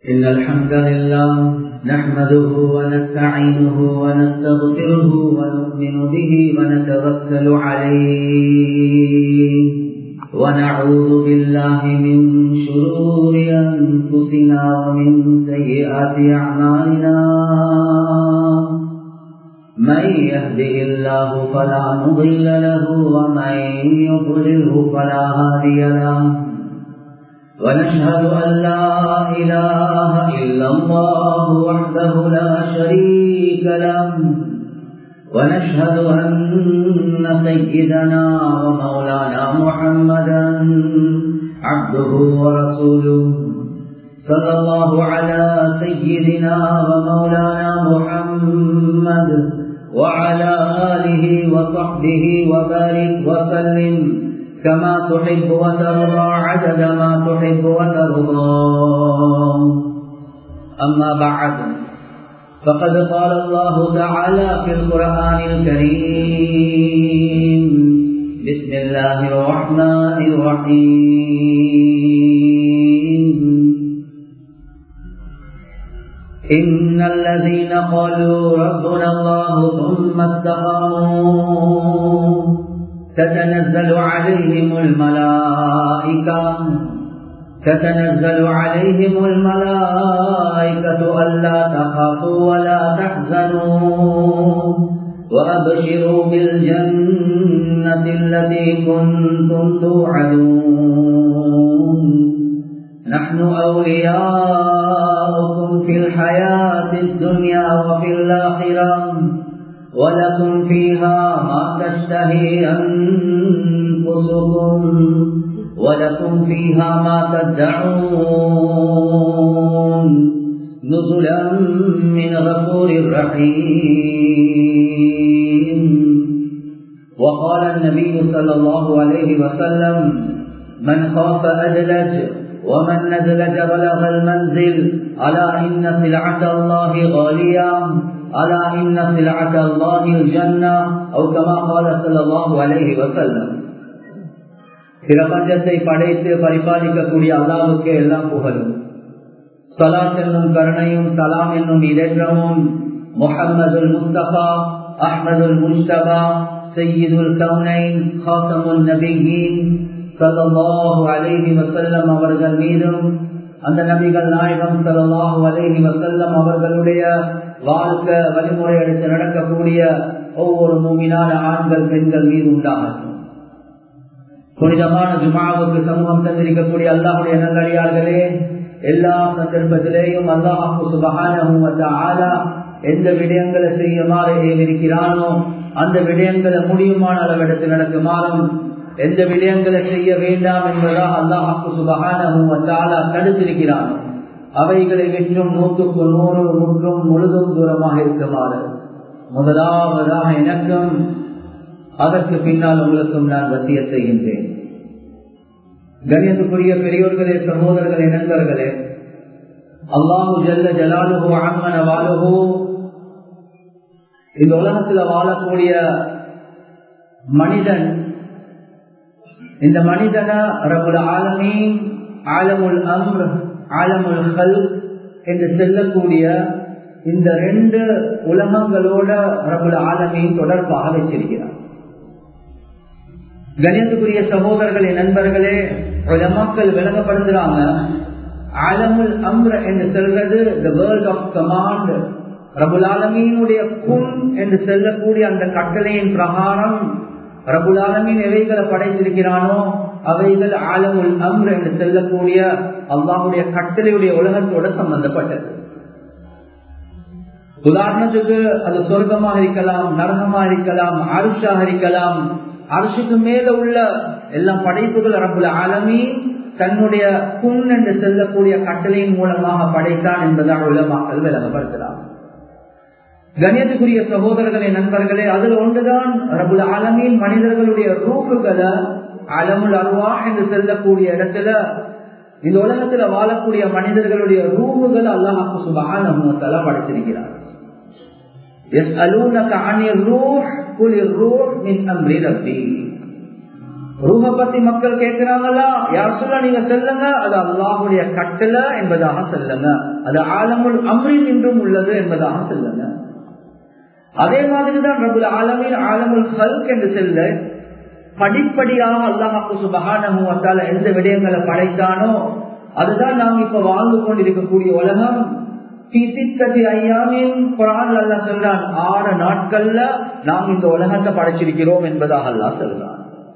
إن الحمد لله نحمده ونستعينه ونستغفره ونؤمن به ونتوكل عليه ونعوذ بالله من شرور أنفسنا ومن سيئات أعمالنا من يهده الله فلا مضل له ومن يضلله فلا هادي له ونشهد أن لا إله إلا الله وحده لا شريك له ونشهد أن سيدنا ومولانا محمدا عبده ورسوله صلى الله على سيدنا ومولانا محمد وعلى آله وصحبه وبارك وسلم كما تحب وترضى عدد ما تحب وترضى أما بعد فقد قال الله تعالى في القرآن الكريم بسم الله الرحمن الرحيم إن الذين قالوا ربنا الله ثم استقاموا تتنزل عليهم الملائكة تتنزل عليهم الملائكة ألا تخافوا ولا تحزنوا وأبشروا بالجنة التي كنتم توعدون نحن أولياؤكم في الحياة الدنيا وفي الآخرة ولكم فيها ما تشتهي أنفسكم ولكم فيها ما تدعون نزلا من غفور رحيم وقال النبي صلى الله عليه وسلم من خاف أدلج ومن نزلج بلغ المنزل ألا إن سلعة الله غالية ألا إن سلعة الله الجنة أو كما قال صلى الله عليه وسلم பிரபஞ்சத்தை படைத்து பரிபாலிக்கக்கூடிய அல்லாவுக்கு எல்லாம் புகழும் சலாத் என்னும் கருணையும் சலாம் என்னும் இதேற்றமும் முஹம்மதுல் முஸ்தபா அஹ்மதுல் முஸ்தபா சையீதுல் கவுனைன் ஹாசமுல் நபியின் சல்லாஹு அலேஹி வசல்லம் அவர்கள் மீதும் அந்த நபிகள் நாயகம் சல்லாஹூ அலேஹி வசல்லம் அவர்களுடைய வாழ்க்கை வழிமுறை எடுத்து நடக்கக்கூடிய ஒவ்வொரு மூமினான ஆண்கள் பெண்கள் மீது உண்டாகும் புனிதமான ஜுமாவுக்கு சமூகம் தந்திருக்கக்கூடிய அல்லாஹுடைய நல்லடியார்களே எல்லா சந்தர்ப்பத்திலேயும் அல்லாஹு சுபகான எந்த விடயங்களை செய்யுமாறு ஏவிருக்கிறானோ அந்த விடயங்களை முடியுமான அளவெடுத்து நடக்குமாறும் எந்த விடயங்களை செய்ய வேண்டாம் என்பதாக அல்லாஹாக்கு சுபகான தடுத்திருக்கிறானோ அவைகளை வெற்றும் நூற்றுக்கு நூறு முற்றும் முழுதும் தூரமாக இருக்குமாறு முதலாவதாக எனக்கும் அதற்கு பின்னால் உங்களுக்கும் நான் வசிய செய்கின்றேன் கணியத்துக்குரிய பெரியோர்களே சகோதரர்களே நண்பர்களே அல்லாஹு ஜல்ல ஜலாலுகோ அம்மன வாழுகோ இந்த உலகத்துல வாழக்கூடிய மனிதன் இந்த மனிதனை ரபுல் ஆலமீன் ஆலமுல் அம்ர் ஆலமுல் ஹல் என்று செல்லக்கூடிய இந்த ரெண்டு உலகங்களோட ரபுல் ஆலமீன் தொடர்பாக வச்சிருக்கிறார் கணியத்துக்குரிய சகோதரர்களே நண்பர்களே மக்கள் விளங்கப்படுத்துறாங்க ஆலமுல் அம்ர என்று சொல்றது த வேர்ல்ட் ஆஃப் கமாண்ட் ரபுல் ஆலமீனுடைய குன் என்று செல்லக்கூடிய அந்த கட்டளையின் பிரகாரம் ரபுல் ஆலமீன் எவைகளை படைத்திருக்கிறானோ அவைகள் ஆலமுல் அம்ர் என்று செல்லக்கூடிய அல்லாஹுடைய கட்டளையுடைய உலகத்தோட சம்பந்தப்பட்டது உதாரணத்துக்கு அது சொர்க்கமாக இருக்கலாம் நரகமாக இருக்கலாம் அருஷாக இருக்கலாம் அரசுக்கு மேல உள்ள எல்லா படைப்புகள் ரபுல் ஆலமி தன்னுடைய குன் என்று செல்லக்கூடிய கட்டளையின் மூலமாக படைத்தான் என்பதாக உள்ள மக்கள் விளங்கப்படுத்தலாம் கணியத்துக்குரிய சகோதரர்களே நண்பர்களே அதுல ஒன்றுதான் ரபுல் ஆலமீன் மனிதர்களுடைய ரூபுகளை அலமுல் அருவா என்று செல்லக்கூடிய இடத்துல இந்த உலகத்துல வாழக்கூடிய மனிதர்களுடைய ரூபுகள் அல்லாஹாக்கு சுபகான படைத்திருக்கிறார் يسألونك عن الروح قل الروح من أمر ربي ரூஹ பத்தி மக்கள் கேட்கிறாங்களா யார் சொல்ல நீங்க செல்லுங்க அது அல்லாஹுடைய கட்டளை என்பதாக செல்லுங்க அது ஆலமுல் அம்ரின் என்றும் உள்ளது என்பதாக செல்லுங்க அதே மாதிரிதான் ரபுல் ஆலமின் ஆலமுல் ஹல்க் என்று செல்ல படிப்படியாக அல்லாஹாக்கு சுபகான எந்த விடயங்களை படைத்தானோ அதுதான் நாம் இப்ப வாழ்ந்து கொண்டிருக்கக்கூடிய உலகம் சொல்றான் ஆறு நாட்கள்ல நாம் இந்த உலகத்தை படைச்சிருக்கிறோம் என்பதாக அல்லா சொல்றான்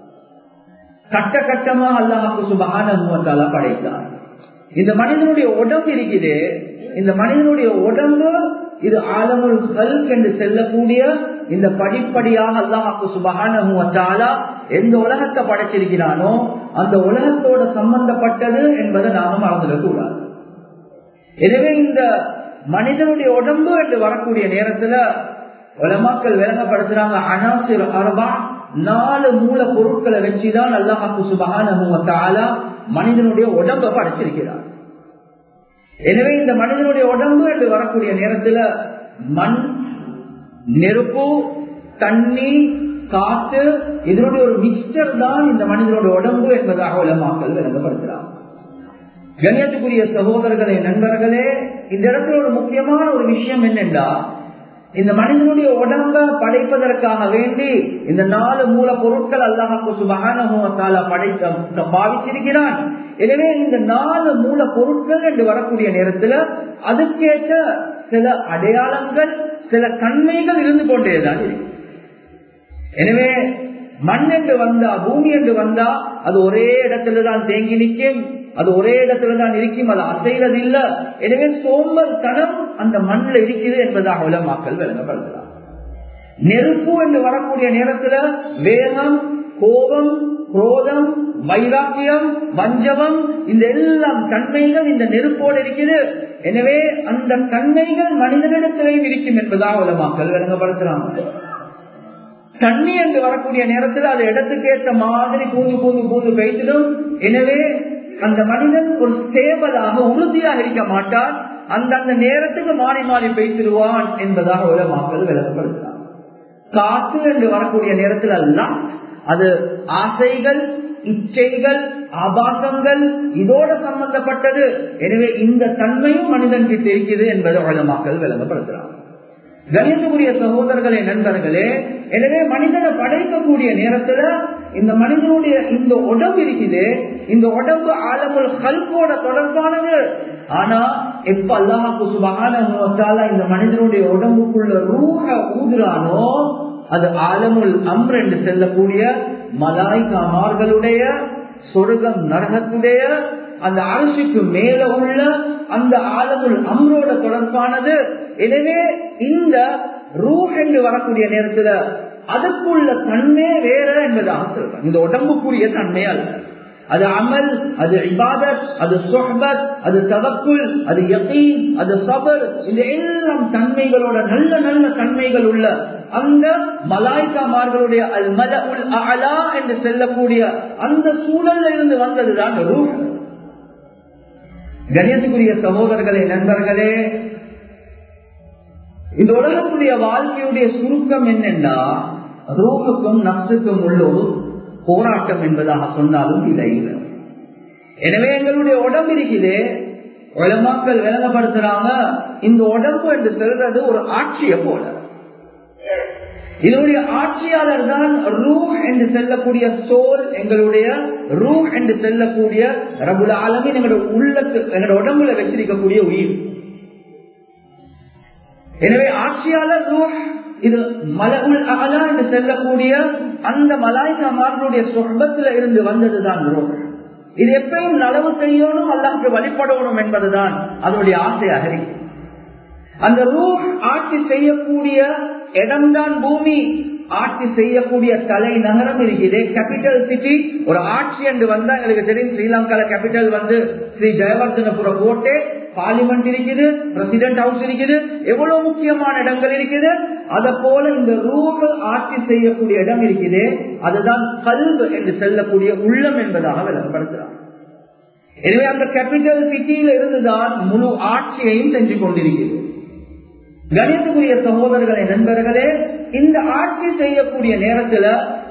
கட்ட கட்டமா அல்லாஹாக்கு சுபகான படைத்தான் இந்த மனிதனுடைய உடம்பு இருக்குது இந்த மனிதனுடைய உடம்பு இது ஆலமுல் ஹல்க் என்று செல்லக்கூடிய இந்த படிப்படியாக அல்லாஹாக்கு சுபகான எந்த உலகத்தை படைச்சிருக்கிறானோ அந்த உலகத்தோட சம்பந்தப்பட்டது என்பதை நாம மறந்துடக்கூடாது எனவே இந்த மனிதனுடைய உடம்பு என்று வரக்கூடிய நேரத்துல உலமாக்கள் விளங்கப்படுத்துறாங்க அனாசிர் அரபா நாலு மூல பொருட்களை வச்சுதான் அல்லாஹாக்கு சுபகான மனிதனுடைய உடம்பை படைச்சிருக்கிறார் எனவே இந்த மனிதனுடைய உடம்பு என்று வரக்கூடிய நேரத்துல மண் நெருப்பு தண்ணி காத்து இதனுடைய ஒரு மிக்சர் தான் இந்த மனிதனுடைய உடம்பு என்பதாக உலமாக்கள் விளங்கப்படுத்துறாங்க கண்ணியத்துக்குரிய சகோதரர்களே நண்பர்களே இந்த இடத்துல ஒரு முக்கியமான ஒரு விஷயம் என்னென்றா இந்த மனிதனுடைய உடம்ப படைப்பதற்காக வேண்டி இந்த நாலு மூல பொருட்கள் அல்லாஹாக்கு சுபகான படைத்த பாவிச்சிருக்கிறான் எனவே இந்த நாலு மூல பொருட்கள் என்று வரக்கூடிய நேரத்துல அதுக்கேற்ற சில அடையாளங்கள் சில தன்மைகள் இருந்து கொண்டேதான் இருக்கு எனவே மண் என்று வந்தா பூமி என்று வந்தா அது ஒரே இடத்துல தான் தேங்கி நிற்கும் அது ஒரே இடத்துல தான் இருக்கும் அது அசைவது இல்ல எனவே சோம்பல் தனம் அந்த மண்ணில் இருக்குது என்பதாக உலமாக்கள் விளங்கப்படுகிறார் நெருப்பு என்று வரக்கூடிய நேரத்துல வேகம் கோபம் குரோதம் வைராக்கியம் வஞ்சகம் இந்த எல்லாம் தன்மைகள் இந்த நெருப்போடு இருக்குது எனவே அந்த தன்மைகள் மனிதனிடத்திலையும் இருக்கும் என்பதாக உலமாக்கள் விளங்கப்படுத்துறாங்க தண்ணி என்று வரக்கூடிய நேரத்தில் அது இடத்துக்கு ஏற்ற மாதிரி பூந்து பூந்து பூந்து பெய்திடும் எனவே அந்த மனிதன் ஒரு ஸ்டேபலாக உறுதியாக இருக்க மாட்டான் அந்தந்த நேரத்துக்கு மாறி மாறி பெய்திருவான் என்பதாக உலமாக்கள் விளக்கப்படுகிறார் காத்து என்று வரக்கூடிய நேரத்தில் எல்லாம் அது ஆசைகள் இச்சைகள் ஆபாசங்கள் இதோட சம்பந்தப்பட்டது எனவே இந்த தன்மையும் மனிதன் கிட்ட இருக்குது என்பதை உலமாக்கள் விளங்கப்படுத்துகிறார் கணியத்துக்குரிய சகோதரர்களே நண்பர்களே எனவே மனிதனை படைக்கக்கூடிய நேரத்துல இந்த மனிதனுடைய இந்த உடம்பு இருக்குது இந்த உடம்பு ஆலமுல் கல்போட தொடர்பானது ஆனா எப்ப அல்லாஹாக்கு சுபகான இந்த மனிதனுடைய உடம்புக்குள்ள ரூஹ ஊதுறானோ அது ஆலமுல் அம்ர் என்று செல்லக்கூடிய மலாய்காமார்களுடைய சொர்க்கம் நரகத்துடைய அந்த அரசுக்கு மேல உள்ள அந்த ஆலமுல் அம்ரோட தொடர்பானது எனவே இந்த ரூஹ் என்று வரக்கூடிய நேரத்துல அதுக்குள்ள தன்மை வேற என்பதாக சொல்றாங்க இந்த உடம்புக்குரிய தன்மை அல்ல அது அமல் அது இபாதத் அது சொஹபத் அது தவக்குல் அது யகீன் அது சபர் இந்த எல்லாம் தன்மைகளோட நல்ல நல்ல தன்மைகள் உள்ள அந்த மலாய்க்காமார்களுடைய அல் மல உல் அலா என்று செல்லக்கூடிய அந்த சூழல்ல இருந்து வந்ததுதான் ரூஹ் கணேசுக்குரிய சகோதரர்களே நண்பர்களே இந்த உலகத்துடைய வாழ்க்கையுடைய சுருக்கம் என்னென்னா ரூமுக்கும் நப்சுக்கும் உள்ள ஒரு போராட்டம் என்பதாக சொன்னாலும் இல்லை எனவே எங்களுடைய உடம்பு இருக்குது உலமாக்கள் விளங்கப்படுத்துறாங்க இந்த உடம்பு என்று சொல்றது ஒரு ஆட்சியை போல இதனுடைய ஆட்சியாளர் தான் ரூஹ் என்று செல்லக்கூடிய சோல் எங்களுடைய ரூஹ் என்று செல்லக்கூடிய ரபுல ஆலமின் எங்களுடைய உள்ளத்து எங்களுடைய உடம்புல வச்சிருக்கக்கூடிய உயிர் எனவே ஆட்சியாளர் ரூஹ் இது மலகுல் அகலா என்று செல்லக்கூடிய அந்த மலாய்க்காமார்களுடைய சொர்பத்தில் இருந்து வந்ததுதான் ரூஹ் இது எப்பயும் நலவு செய்யணும் அல்லாஹ்க்கு வழிபடணும் என்பதுதான் அதனுடைய ஆசையாக இருக்கு அந்த ரூஹ் ஆட்சி செய்யக்கூடிய இடம்தான் பூமி ஆட்சி செய்யக்கூடிய தலைநகரம் இருக்குது கேபிட்டல் சிட்டி ஒரு ஆட்சி என்று வந்தா எங்களுக்கு தெரியும் ஸ்ரீலங்கால கேபிட்டல் வந்து ஸ்ரீ ஜெயவர்தனபுர கோட்டை பார்லிமெண்ட் இருக்குது பிரசிடென்ட் ஹவுஸ் இருக்குது எவ்வளவு முக்கியமான இடங்கள் இருக்குது அத போல இந்த ரூஹ் ஆட்சி செய்யக்கூடிய இடம் இருக்குது அதுதான் கல்வு என்று செல்லக்கூடிய உள்ளம் என்பதாக விளங்கப்படுத்துறார் எனவே அந்த கேபிட்டல் சிட்டியில இருந்துதான் முழு ஆட்சியையும் செஞ்சு கொண்டிருக்கிறது கணிதத்துக்குரிய சகோதரர்களே நண்பர்களே இந்த ஆட்சி செய்யக்கூடிய நேரத்துல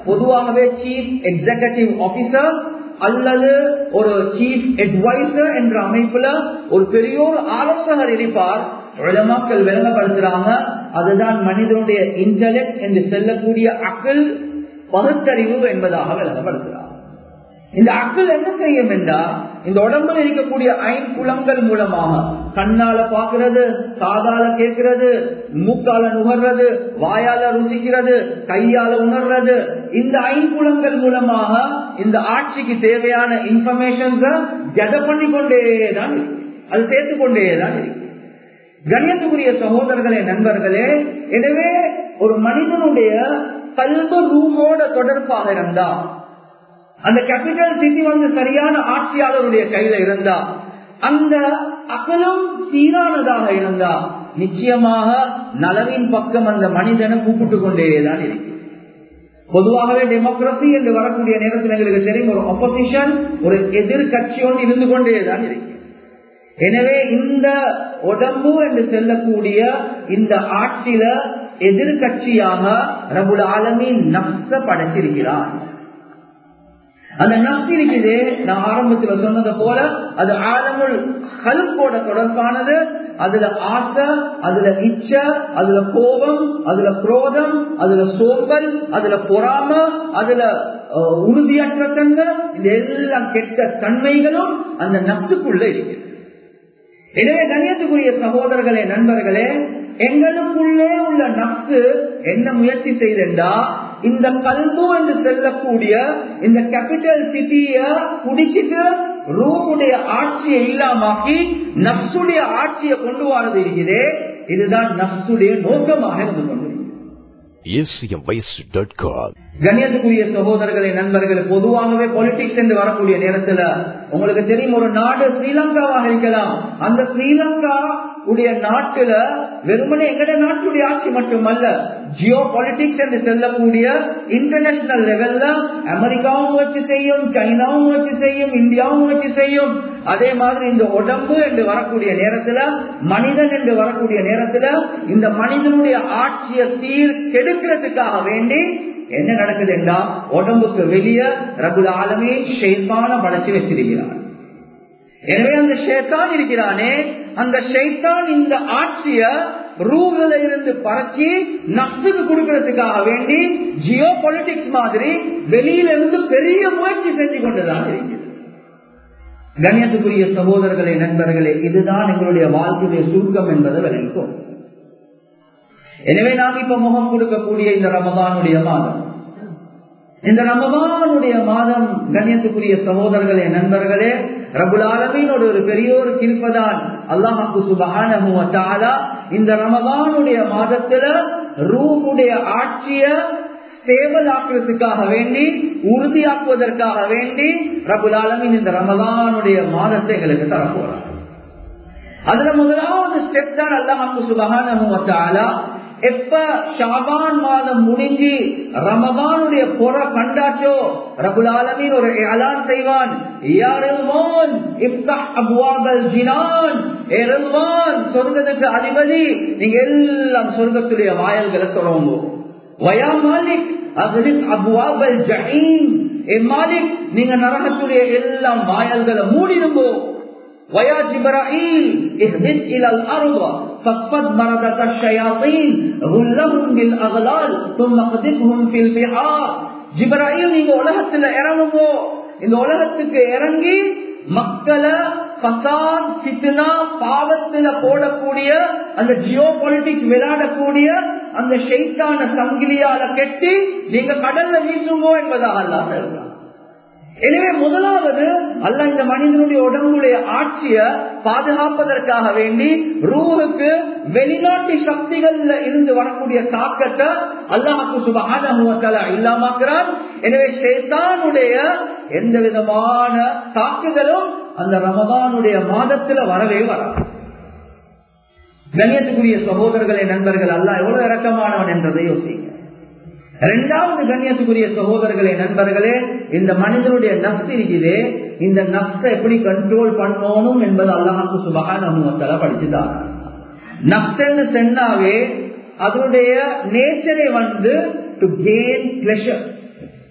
பொதுவாகவே சீஃப் எக்ஸிகூட்டிவ் ஆபீசர் அல்லது ஒரு சீஃப் அட்வைசர் என்ற அமைப்புல ஒரு பெரிய ஒரு ஆலோசகர் இருப்பார் உலமாக்கள் விளங்கப்படுத்துறாங்க அதுதான் மனிதனுடைய இன்டலெக்ட் என்று செல்லக்கூடிய அக்கல் பகுத்தறிவு என்பதாக விளங்கப்படுத்துறார் இந்த அக்கல் என்ன செய்யும் என்றால் இந்த உடம்புல இருக்கக்கூடிய ஐம்புலங்கள் மூலமாக கண்ணால பாக்குறது காதால கேட்கிறது மூக்கால நுகர்றது வாயால ருசிக்கிறது கையால உணர்றது இந்த ஐம்புலங்கள் மூலமாக இந்த ஆட்சிக்கு தேவையான இன்ஃபர்மேஷன்ஸ கெத பண்ணி கொண்டேதான் இருக்கு அது சேர்த்து கொண்டேதான் இருக்கு கணியத்துக்குரிய சகோதரர்களே நண்பர்களே எனவே ஒரு மனிதனுடைய கல்வ ரூமோட தொடர்பாக இருந்தா அந்த கேபிட்டல் சிட்டி வந்து சரியான ஆட்சியாளருடைய கையில இருந்தா அந்த அகலம் சீரானதாக இருந்தா நிச்சயமாக நலவின் பக்கம் அந்த மனிதனை கூப்பிட்டு கொண்டேதான் இருக்கு பொதுவாகவே டெமோக்ரஸி என்று வரக்கூடிய நேரத்தில் எங்களுக்கு தெரியும் ஒரு ஒப்போசிஷன் ஒரு எதிர்கட்சி ஒன்று இருந்து கொண்டேதான் இருக்கு எனவே இந்த உடம்பு என்று செல்லக்கூடிய இந்த ஆட்சியில எதிர்கட்சியாக ரபுல் ஆலமின் நப்ச படைச்சிருக்கிறார் அந்த நப்சு இருக்குது நான் ஆரம்பத்துல சொன்னது போல அது ஆலமுள் கல்போட தொடர்பானது அதுல ஆசை அதுல இச்ச அதுல கோபம் அதுல குரோதம் அதுல சோம்பல் அதுல பொறாம அதுல உறுதியற்ற தன்மை இந்த எல்லாம் கெட்ட தன்மைகளும் அந்த நப்சுக்குள்ள இருக்குது எனவே கண்ணியத்துக்குரிய சகோதரர்களே நண்பர்களே எங்களுக்குள்ளே உள்ள நப்சு என்ன முயற்சி செய்தா இந்த கல்பு என்று செல்லக்கூடிய இந்த கேபிட்டல் சிட்டிய குடிச்சிட்டு ரூமுடைய ஆட்சியை இல்லாமாக்கி நப்சுடைய ஆட்சியை கொண்டு வரது இருக்குதே இதுதான் நப்சுடைய நோக்கமாக இருந்து கொண்டு கண்ணியத்துக்குரிய சகோதரர்களை நண்பர்கள் பொதுவாகவே பொலிட்டிக்ஸ் என்று வரக்கூடிய நேரத்துல உங்களுக்கு தெரியும் ஒரு நாடு ஸ்ரீலங்காவாக இருக்கலாம் அந்த ஸ்ரீலங்கா உடைய நாட்டுல வெறுமனே எங்கட நாட்டுடைய ஆட்சி மட்டுமல்ல ஜியோ பாலிட்டிக்ஸ் என்று செல்லக்கூடிய இன்டர்நேஷனல் லெவல்ல அமெரிக்காவும் முயற்சி செய்யும் சைனாவும் முயற்சி செய்யும் இந்தியாவும் முயற்சி செய்யும் அதே மாதிரி இந்த உடம்பு என்று வரக்கூடிய நேரத்துல மனிதன் என்று வரக்கூடிய நேரத்துல இந்த மனிதனுடைய ஆட்சியை சீர் கெடுக்கிறதுக்காக வேண்டி என்ன நடக்குது என்றா உடம்புக்கு வெளியே ரகுல ஆலமே ஷேப்பான படைச்சு வச்சிருக்கிறார் எனவே அந்த ஷேத்தான் இருக்கிறானே அந்த ஷைத்தான் இந்த ஆட்சிய ரூல இருந்து பறச்சி நஷ்டத்துக்கு கொடுக்கறதுக்காக வேண்டி ஜியோ பொலிட்டிக்ஸ் மாதிரி வெளியில இருந்து பெரிய முயற்சி செஞ்சு கொண்டுதான் இருக்கிறது கண்ணியத்துக்குரிய சகோதரர்களே நண்பர்களே இதுதான் எங்களுடைய வாழ்க்கையுடைய சுருக்கம் என்பதை விளங்கும் எனவே நாம் இப்ப முகம் கொடுக்கக்கூடிய இந்த ரமதானுடைய மாதம் இந்த ரமதானுடைய மாதம் கண்ணியத்துக்குரிய சகோதரர்களே நண்பர்களே ரபுலாலமீனோட ஒரு பெரிய ஒரு கிருப்பதான் அல்லாஹாக்கு சுபகான இந்த ரமதானுடைய மாதத்துல ரூமுடைய ஆட்சிய சேவலாக்குறதுக்காக வேண்டி உறுதியாக்குவதற்காக வேண்டி ரபுலாலமின் இந்த ரமதானுடைய மாதத்தை எங்களுக்கு தரப்போறார் அதுல முதலாவது ஸ்டெப் தான் அல்லாஹாக்கு சுபகான எப்ப ஷாபான் மாதம் முடிஞ்சு ரமதானுடைய பொற கண்டாச்சோ ரபுல் ஆலமீன் ஒரு அலான் செய்வான் சொர்க்கத்துக்கு அதிபதி நீங்க எல்லாம் சொர்க்கத்துடைய வாயல்களை தொடங்கும் வயா மாலிக் அபுவாபல் ஜஹீம் ஏ மாலிக் நீங்க நரகத்துடைய எல்லாம் வாயல்களை மூடிடுங்கோ ويا جبرائيل اهبط الى الارض فاصفد مردة الشياطين غلهم بالاغلال ثم قذفهم في البحار ஜிப்ராயில் நீங்க உலகத்துல இறங்குங்கோ இந்த உலகத்துக்கு இறங்கி மக்களை பசாத் சித்னா பாவத்துல போடக்கூடிய அந்த ஜியோ பொலிட்டிக்ஸ் விளையாடக்கூடிய அந்த ஷெய்தான சங்கிலியால கெட்டி நீங்க கடல்ல வீசுங்கோ என்பதாக அல்லாத இருக்கலாம் எனவே முதலாவது அல்ல இந்த மனிதனுடைய உடம்புடைய ஆட்சிய பாதுகாப்பதற்காக வேண்டி ரூஹுக்கு வெளிநாட்டு சக்திகள்ல இருந்து வரக்கூடிய தாக்கத்தை அல்லாஹுக்கு சுபகான இல்லாமக்கிறான் எனவே சேத்தானுடைய எந்த விதமான தாக்குதலும் அந்த ரமதானுடைய மாதத்துல வரவே வராது கண்ணியத்துக்குரிய சகோதரர்களே நண்பர்கள் அல்ல எவ்வளவு இறக்கமானவன் என்றதை யோசிங்க இரண்டாவது கண்ணியத்துக்குரிய சகோதரர்களே நண்பர்களே இந்த மனிதனுடைய நப்ஸ் இருக்குதே இந்த நப்ச எப்படி கண்ட்ரோல் பண்ணணும் என்பது அல்லாஹாக்கு சுபகான படிச்சுதான் நப்சன்னு சொன்னாவே அதனுடைய நேச்சரை வந்து to gain pleasure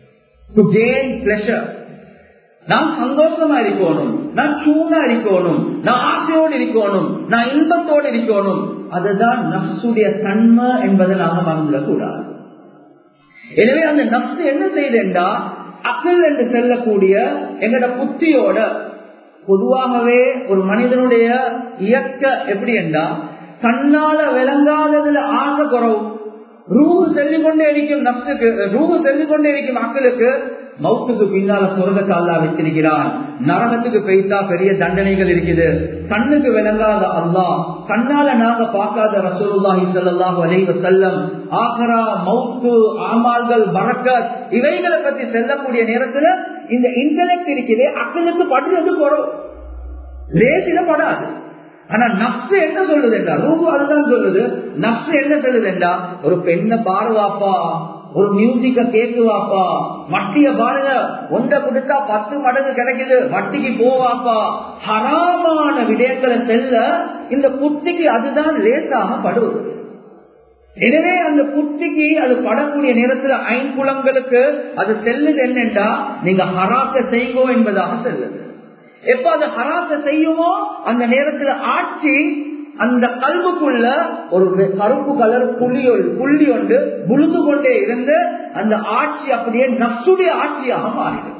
to gain pleasure நான் சந்தோஷமா இருக்கணும் நான் சூடா இருக்கணும் நான் ஆசையோடு இருக்கணும் நான் இன்பத்தோடு இருக்கணும் அதுதான் நப்சுடைய தன்மை என்பதை நாம மறந்துடக் கூடாது எனவே அந்த நப்சு என்ன செய்தேன்டா அக்கல் என்று செல்லக்கூடிய எங்கட புத்தியோட பொதுவாகவே ஒரு மனிதனுடைய இயக்க எப்படி என்றா கண்ணால விளங்காததுல ஆசை குறவு ரூஹு செல்லிக் கொண்டே இருக்கும் நப்சுக்கு ரூஹு செல்லிக் கொண்டே இருக்கும் மக்களுக்கு மவுத்துக்கு பின்னால சொர்க்கத்தை அல்லா வச்சிருக்கிறான் நரகத்துக்கு பெய்தா பெரிய தண்டனைகள் இருக்குது கண்ணுக்கு விளங்காத அல்லாஹ் கண்ணால நாங்க பார்க்காத ரசூலுல்லாஹி ஸல்லல்லாஹு அலைஹி வஸல்லம் ஆகரா மவுத்து ஆமால்கள் பரக்கத் இவைகளை பத்தி செல்லக்கூடிய நேரத்துல இந்த இன்டெலெக்ட் இருக்குது அக்கலுக்கு படுறது குறவு லேசில படாது ஆனா நப்சு என்ன சொல்லுது என்றா ரூபு அதுதான் சொல்லுது நப்சு என்ன சொல்லுது என்றா ஒரு பெண்ணை பாருவாப்பா ஒரு மியூசிக்க கேக்குவாப்பா வட்டிய பாருங்க ஒன்றை கொடுத்தா பத்து மடங்கு கிடைக்குது வட்டிக்கு போவாப்பா ஹராமான விடயங்களை செல்ல இந்த புத்திக்கு அதுதான் லேசாக படுவது எனவே அந்த புத்திக்கு அது படக்கூடிய நேரத்தில் ஐம்புலங்களுக்கு அது செல்லுது என்னென்றா நீங்க ஹராத்த செய்கோ என்பதாக செல்லுது எப்ப அது ஹராத்த செய்யுமோ அந்த நேரத்துல ஆட்சி அந்த கல்வுக்குள்ள ஒரு கருப்பு கலர் புள்ளி புள்ளி ஒன்று புழுந்து கொண்டே இருந்து அந்த ஆட்சி அப்படியே நப்சுடைய ஆட்சியாக மாறிடும்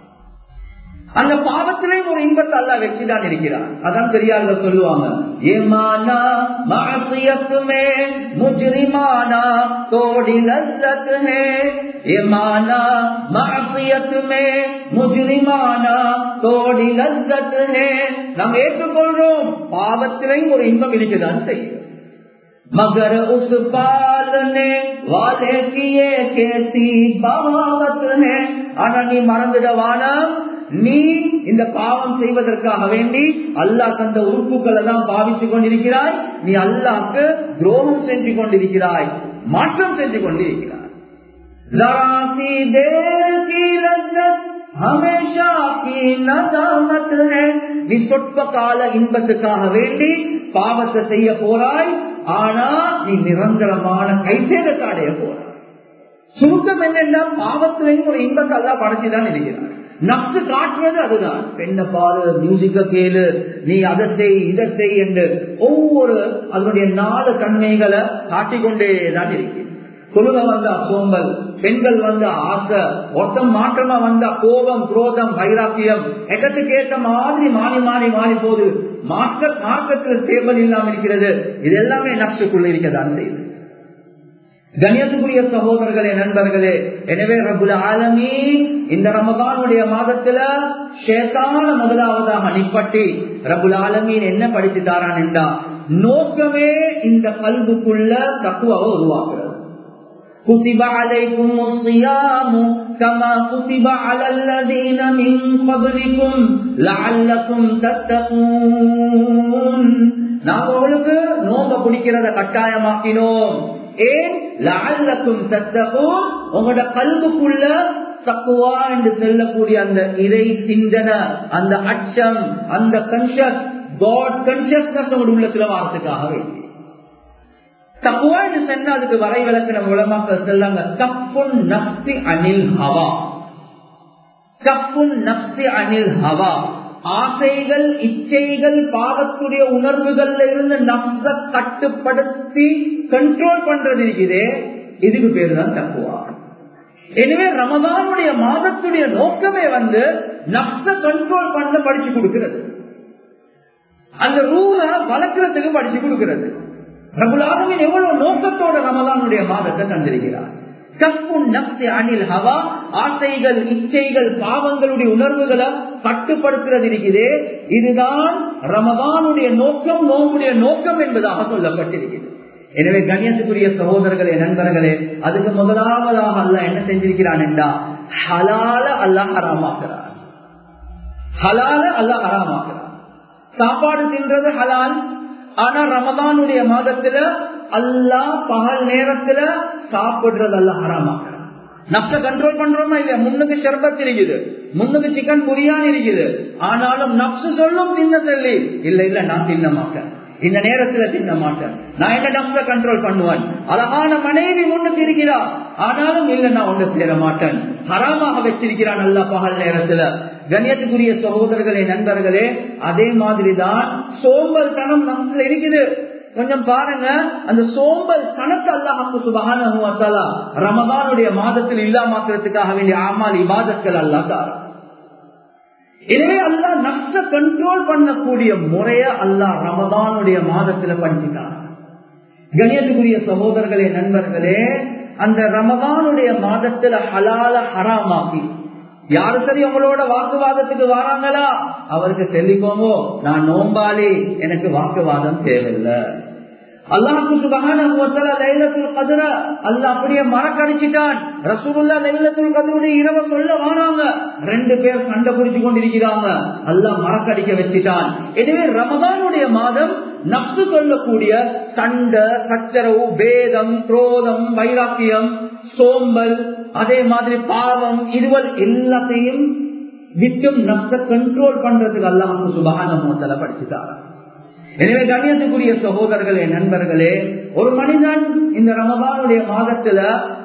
அந்த பாவத்திலேயும் ஒரு இன்பத்தை அல்ல வச்சுதான் இருக்கிறார் அதான் பெரியார்கள் சொல்லுவாங்க ஏமானா மாசியத்துமே முஜ்ரிமானா தோடி லல்லத் ஹே ஏமானா மாசியத்துமே முஜ்ரிமானா தோடி லல்லத் ஹே நாம் ஏற்றுக்கொள்றோம் பாவத்திலேயும் ஒரு இன்பம் இருக்குதான் செய்யும் मगर उस पालने वाले किए कैसी बगावत है ஆனா நீ மறந்துடவானா நீ இந்த பாவம் செய்வதற்காக வேண்டி அல்லாஹ் தந்த உறுப்புகளை தான் பாவித்துக் கொண்டிருக்கிறாய் நீ அல்லாஹ்க்கு துரோகம் செஞ்சு கொண்டிருக்கிறாய் மாற்றம் செஞ்சு கொண்டிருக்கிறாய் ஹமேஷா நீ சொற்ப கால இன்பத்துக்காக வேண்டி பாவத்தை செய்ய போறாய் ஆனா நீ நிரந்தரமான கைசேதத்தை அடைய போறாய் சுருக்கம் என்னென்னா பாவத்திலையும் ஒரு இன்பத்தை எல்லாம் படைச்சுதான் இருக்கிறார் நப்சு காட்டுறது அதுதான் பெண்ண பாரு மியூசிக்க கேளு நீ அதை செய் இதை செய் என்று ஒவ்வொரு அதனுடைய நாலு தன்மைகளை காட்டிக்கொண்டே தான் இருக்கிறது தொழுக வந்த சோம்பல் பெண்கள் வந்த ஆசை ஒருத்தம் மாற்றமா வந்த கோபம் குரோதம் வைராக்கியம் இடத்துக்கு ஏற்ற மாதிரி மாறி மாறி மாறி போகுது மார்க்க மார்க்கத்தில் ஸ்டேபிள் இல்லாம இருக்கிறது இது எல்லாமே நப்சுக்குள்ள இருக்கதான் செய்யுது கணியத்துக்குரிய சகோதரர்களே நண்பர்களே எனவே ரபுல் ஆலமி இந்த ரமதானுடைய மாதத்துல ஷேத்தான முதலாவதாக நிப்பட்டி ரபுல் ஆலமீன் என்ன படித்து தாரான் என்றா நோக்கமே இந்த கல்வுக்குள்ள தக்குவாவை உருவாக்குறது كتب عليكم الصيام كما كتب على الذين من قبلكم لعلكم تتقون நாங்க உங்களுக்கு நோம்ப பிடிக்கிறத கட்டாயமாக்கினோம் ஏன் லால்லக்கும் தத்தகும் உங்களோட கல்வுக்குள்ள தக்குவா என்று சொல்லக்கூடிய அந்த இறை சிந்தனை அந்த அச்சம் அந்த கன்சியஸ் காட் கன்சியஸ்னஸ் உங்களோட உள்ளத்துல வாரத்துக்காக வேண்டி தக்குவா என்று சொன்னா அதுக்கு வரை விளக்கின மூலமாக சொல்லாங்க கப்புன் நப்சி அனில் ஹவா கப்புன் நப்சி அனில் ஹவா ஆசைகள் இச்சைகள் பாவத்துடைய உணர்வுகள்ல இருந்து நப்ச கட்டுப்படுத்தி கண்ட்ரோல் பண்றது இருக்குதே இதுக்கு பேரு தான் தக்குவா எனவே ரமதானுடைய மாதத்துடைய நோக்கமே வந்து நப்ச கண்ட்ரோல் பண்ண படிச்சு கொடுக்கிறது அந்த ரூல வளர்க்கறதுக்கு படிச்சு கொடுக்கிறது ரகுலாதவின் எவ்வளவு நோக்கத்தோட ரமதானுடைய மாதத்தை தந்திருக்கிறார் கப்புன் நப்சி அணில் ஹவா ஆசைகள் இச்சைகள் பாவங்களுடைய உணர்வுகளை கட்டுப்படுத்துறது இருக்குதே இதுதான் ரமதானுடைய நோக்கம் நோம்புடைய நோக்கம் என்பதாக சொல்லப்பட்டிருக்கிறது எனவே கண்ணியத்துக்குரிய சகோதரர்களே நண்பர்களே அதுக்கு முதலாவதாக அல்ல என்ன செஞ்சிருக்கிறான் என்றா ஹலால அல்லாஹ் ஹராமாக்குறார் ஹலால அல்லாஹ் ஹராமாக்குறார் சாப்பாடு தின்றது ஹலால் ஆனா ரமதானுடைய மாதத்துல அல்லாஹ் பகல் நேரத்துல சாப்பிடுறது எல்லாம் ஹராமாக்குறான் நப்ச கண்ட்ரோல் பண்றோமா இல்லையா முன்னுக்கு ஷர்பத் இருக்குது முன்னுக்கு சிக்கன் பிரியாணி இருக்குது ஆனாலும் நப்சு சொல்லும் தின்ன சொல்லி இல்ல இல்ல நான் தின்ன மாட்டேன் இந்த நேரத்துல தின்ன மாட்டேன் நான் என்ன நப்ச கண்ட்ரோல் பண்ணுவேன் அழகான மனைவி முன்னுக்கு இருக்கிறா ஆனாலும் இல்ல நான் ஒன்று சேர மாட்டேன் ஹராமாக வச்சிருக்கிறான் நல்ல பகல் நேரத்துல கண்ணியத்துக்குரிய சகோதரர்களே நண்பர்களே அதே மாதிரிதான் சோம்பல் தனம் நம்சில் இருக்குது கொஞ்சம் பாருங்க அந்த சோம்பல் கணக்கு அல்லாஹு சுபகான ரமதானுடைய மாதத்தில் இல்லாமக்கிறதுக்காக வேண்டிய ஆமால் இபாதத்கள் அல்லா தாரா எனவே அல்லா நஷ்ட கண்ட்ரோல் பண்ணக்கூடிய முறைய அல்லா ரமதானுடைய மாதத்துல பண்ணிட்டான் கணியத்துக்குரிய சகோதரர்களே நண்பர்களே அந்த ரமதானுடைய மாதத்துல ஹலால ஹராமாக்கி யாரு சரி உங்களோட வாக்குவாதத்துக்கு வராங்களா அவருக்கு சொல்லிக்கோங்க நான் நோம்பாளி எனக்கு வாக்குவாதம் தேவையில்லை அல்லாஹு சுபகான லைலத்துல் கதிர அல்ல அப்படியே மறக்கடிச்சிட்டான் ரசூலுல்லா லைலத்துல் கதிருடைய இரவ சொல்ல வானாங்க ரெண்டு பேர் சண்டை புரிச்சு கொண்டிருக்கிறாங்க அல்லாஹ் மறக்கடிக்க வச்சிட்டான் எனவே ரமதானுடைய மாதம் நப்சு சொல்லக்கூடிய சண்டை சச்சரவு பேதம் குரோதம் வைராக்கியம் சோம்பல் அதே மாதிரி பாவம் இதுவல் எல்லாத்தையும் விட்டும் நப்ச கண்ட்ரோல் பண்றதுக்கு அல்லாஹு சுபகான மோத்தல படிச்சுட்டாரா எனவே கண்ணியத்துக்குரிய சகோதரர்களே நண்பர்களே ஒரு மனிதன் இந்த ரமபானுடைய மாதத்துல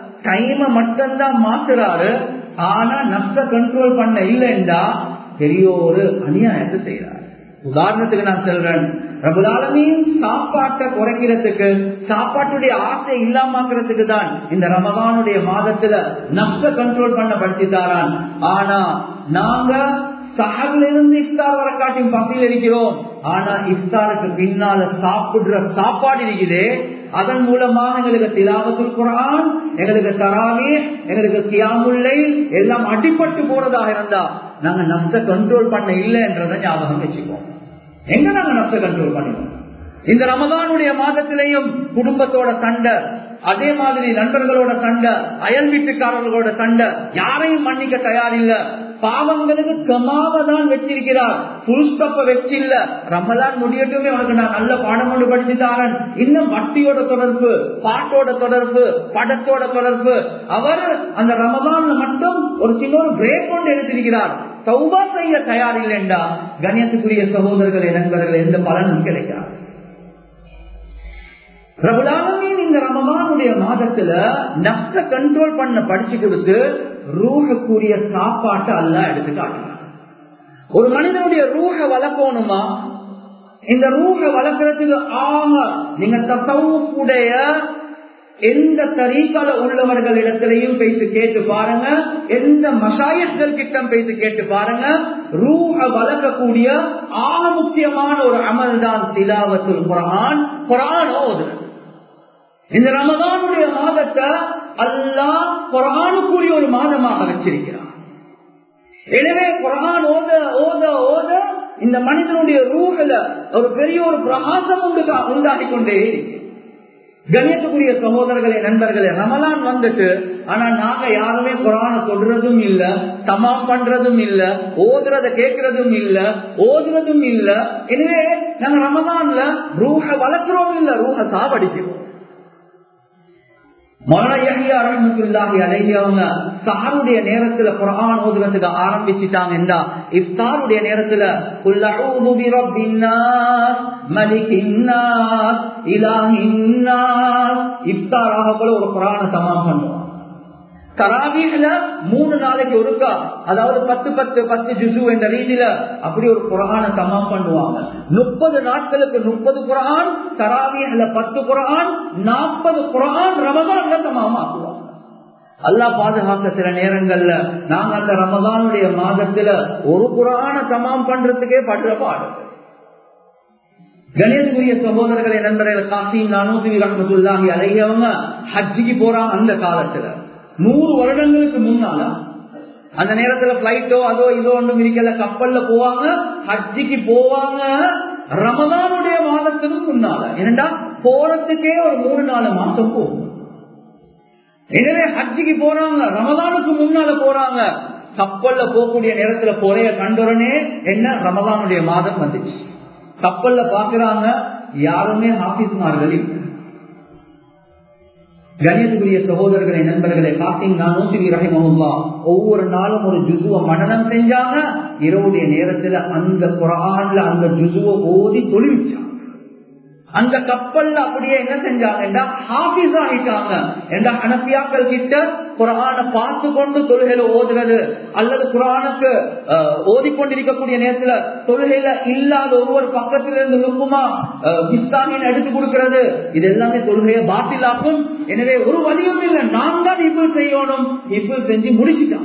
டைம மட்டும்தான் மாத்துறாரு ஆனா நஷ்ட கண்ட்ரோல் பண்ண இல்லைண்டா பெரிய ஒரு அநியாயத்தை செய்யறாரு உதாரணத்துக்கு நான் சொல்றேன் ரபுலாலமையும் சாப்பாட்டை குறைக்கிறதுக்கு சாப்பாட்டுடைய ஆசை இல்லாமக்கிறதுக்கு தான் இந்த ரமபானுடைய மாதத்துல நஷ்ட கண்ட்ரோல் பண்ண படுத்தித்தாரான் ஆனா நாங்க சஹர்ல இருந்து இஃப்தார் வர காட்டியும் பசியில் இருக்கிறோம் ஆனா இஃப்தாருக்கு பின்னால சாப்பிடுற சாப்பாடு இருக்குதே அதன் மூலமாக எங்களுக்கு திலாவத்துல் குரான் எங்களுக்கு தராவி எங்களுக்கு கியாமுல்லை எல்லாம் அடிபட்டு போறதாக இருந்தா நாங்க நப்ச கண்ட்ரோல் பண்ண இல்லைன்றத ஞாபகம் வச்சுக்கோம் எங்க நாங்க நப்ச கண்ட்ரோல் பண்ணிக்கோம் இந்த ரமதானுடைய மாதத்திலையும் குடும்பத்தோட சண்டை அதே மாதிரி நண்பர்களோட சண்டை அயல் வீட்டுக்காரர்களோட சண்டை யாரையும் மன்னிக்க தயாரில்ல பாவங்களுக்கு கமாவதான் வச்சிருக்கிறார் புல் ஸ்டப்ப வச்சில்ல ரமலான் முடியட்டுமே உனக்கு நான் நல்ல பாடம் கொண்டு படிச்சு தாரன் இன்னும் வட்டியோட தொடர்பு பாட்டோட தொடர்பு படத்தோட தொடர்பு அவர் அந்த ரமலான்ல மட்டும் ஒரு சின்ன ஒரு பிரேக் கொண்டு எடுத்திருக்கிறார் சௌபா செய்ய தயாரில்லைண்டா கண்ணியத்துக்குரிய சகோதரர்களே நண்பர்கள் எந்த பலனும் கிடைக்காது பிரபலாலமீன் இந்த ரமமானுடைய மாதத்துல நஷ்ட கண்ட்ரோல் பண்ண படிச்சு கொடுத்து ரூஹக்கூடிய சாப்பாட்டை அல்ல எடுத்து காட்டுறான் ஒரு மனிதனுடைய ரூஹ வளர்க்கணுமா இந்த ரூஹ வளர்க்கறதுக்கு ஆக நீங்க தசவுடைய எந்த தரீக்கால உள்ளவர்கள் இடத்திலையும் பேசி கேட்டு பாருங்க எந்த மசாயர்கள் கிட்டம் பேசி கேட்டு பாருங்க ரூஹ வளர்க்கக்கூடிய ஆக முக்கியமான ஒரு அமல் தான் திலாவத்துல் குரான் குரான் ஓதுறது இந்த ரமதானுடைய மாதத்தை அல்லாஹ் குரானுக்குரிய ஒரு மாதமாக வச்சிருக்கிறார் எனவே குரான் ஓத ஓத ஓத இந்த மனிதனுடைய ரூஹல ஒரு பெரிய ஒரு பிரகாசம் உண்டாகி கொண்டே கணியத்துக்குரிய சகோதரர்களே நண்பர்களே ரமலான் வந்துட்டு ஆனா நாங்க யாருமே குரான தொடுறதும் இல்ல தமாம் பண்றதும் இல்ல ஓதுறத கேட்கறதும் இல்ல ஓதுறதும் இல்ல எனவே நாங்க ரமலான்ல ரூஹ வளர்க்கிறோம் இல்ல ரூஹ சாவடிக்கிறோம் அவங்க சாருடைய நேரத்துல குரான் ஓதுறதுக்கு ஆரம்பிச்சுட்டாங்க இஃப்தாருடைய நேரத்துல இஃப்தாராக போல ஒரு குரான சமாம் பண்ணுவாங்க தராவீல மூணு நாளைக்கு ஒருக்கா அதாவது பத்து பத்து பத்து ஜுசு என்ற ரீதியில அப்படி ஒரு குரான சமம் பண்ணுவாங்க முப்பது நாட்களுக்கு முப்பது குரான் தராவீல பத்து குரான் நாற்பது குரான் ரமதான்ல சமமாக்குவாங்க அல்லா பாதுகாக்க சில நேரங்கள்ல நாங்க அந்த ரமதானுடைய மாதத்துல ஒரு குரான சமம் பண்றதுக்கே படுற பாடு கணேசகுரிய சகோதரர்களை நண்பர்கள் காசிம் நானூத்தி ரஹமத்துல்லாஹி அலையவங்க ஹஜ்ஜிக்கு போறாங்க அந்த காலத்துல நூறு வருடங்களுக்கு முன்னால அந்த நேரத்துல பிளைட்டோ அதோ இதோ ஒன்றும் இருக்கல கப்பல்ல போவாங்க ஹஜ்ஜிக்கு போவாங்க ரமதானுடைய மாதத்துக்கு முன்னால ஏனண்டா போறதுக்கே ஒரு மூணு நாலு மாசம் போகும் எனவே ஹஜ்ஜிக்கு போறாங்க ரமதானுக்கு முன்னால போறாங்க கப்பல்ல போகக்கூடிய நேரத்துல பொறைய கண்டுடனே என்ன ரமதானுடைய மாதம் வந்துச்சு கப்பல்ல பாக்குறாங்க யாருமே ஹாபிஸ்மார்கள் இல்லை கணியத்துக்குரிய சகோதரர்களை நண்பர்களை காசிங் நானூத்தி ரஹிமஹுல்லா ஒவ்வொரு நாளும் ஒரு ஜுசுவ மனநம் செஞ்சாங்க இரவுடைய நேரத்துல அந்த குரான்ல அந்த ஜுசுவ ஓதி தொழிற்சாங்க அந்த கப்பல்ல அப்படியே என்ன செஞ்சாங்க ஹாபிஸ் ஆகிட்டாங்க என்ற அனப்பியாக்கள் கிட்ட குரான பார்த்து கொண்டு தொழுகையில ஓதுறது அல்லது குரானுக்கு ஓதிக்கொண்டிருக்கக்கூடிய நேரத்துல தொழுகையில இல்லாத ஒவ்வொரு பக்கத்துல இருந்து லுக்குமா பிஸ்தாமின்னு எடுத்து கொடுக்கிறது இது எல்லாமே தொழுகையை பாத்திலாக்கும் எனவே ஒரு வழியும் இல்லை நாம் தான் இப்ப செய்யணும் இப்ப செஞ்சு முடிச்சுட்டான்